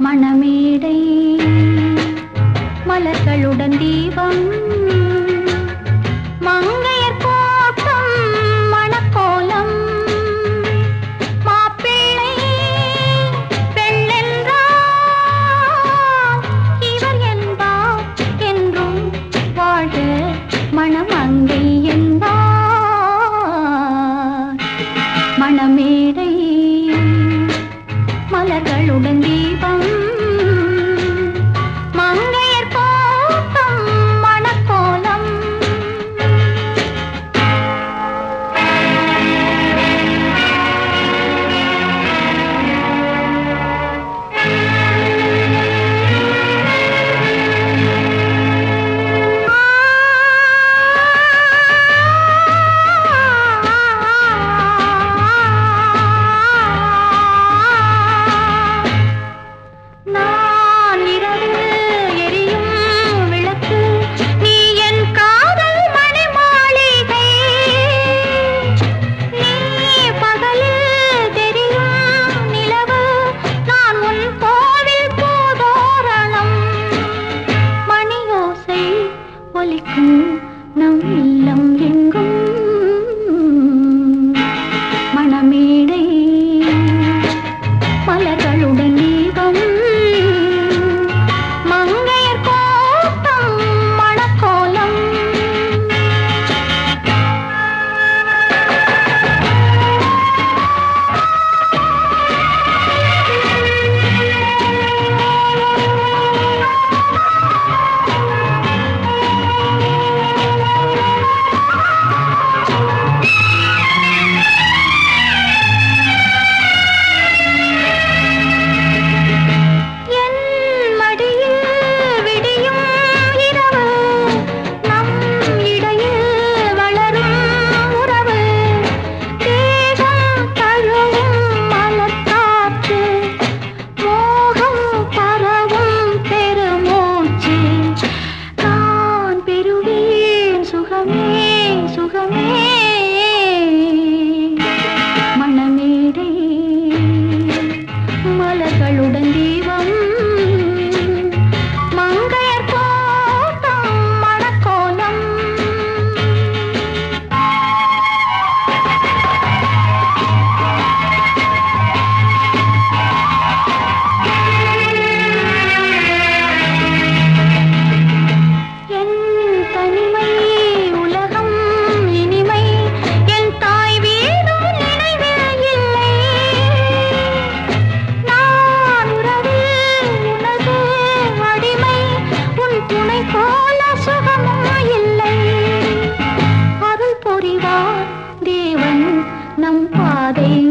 மணமேடை மலர்களுடன் தீபம் மங்கையர் கோட்டம் மணக்கோலம் மாப்பிள்ளை பெண்ணென்றால் இவர் என்பார் என்றும் வாழ்க மணமங்கை என்பார் மணமேடை மலர்களுடன் தீபம் மங்கையர் கோட்டம் மணக்கோலம் நான் இரவு எரியும் விளக்கு நீ என் காதல் மணி மாளிகை நீ பகலில் தெரியும் நிலவு நான் உன் கோவில் பூதோரணம் மணியோசை ஒலிக்கும் நம் இல்லம் எங்கும் மணமேடை மலர்களுடன் தீபம் மங்கையர் கோட்டம் மணக்கோலம் என் மடியில் விடியும் இரவு நம் இடையில் வளரும் உறவு தேகம் தழுவும் மலர்காற்று மோகம் பரவும் பெருமூச்சு நான் பெறுவேன் சுகமே சுகமே மணமேடை மலர்களுடன் தீபம் மங்கையர் கோட்டம் மணக்கோலம் என் தனிமை உலகம் இனிமை என் தாய் வீடும் நினைவில் இல்லை நான் உறவில் உனது அடிமை உன் துணை போல சுகமும் இல்லை அருள் புரிவார் தேவன் நம் பாதை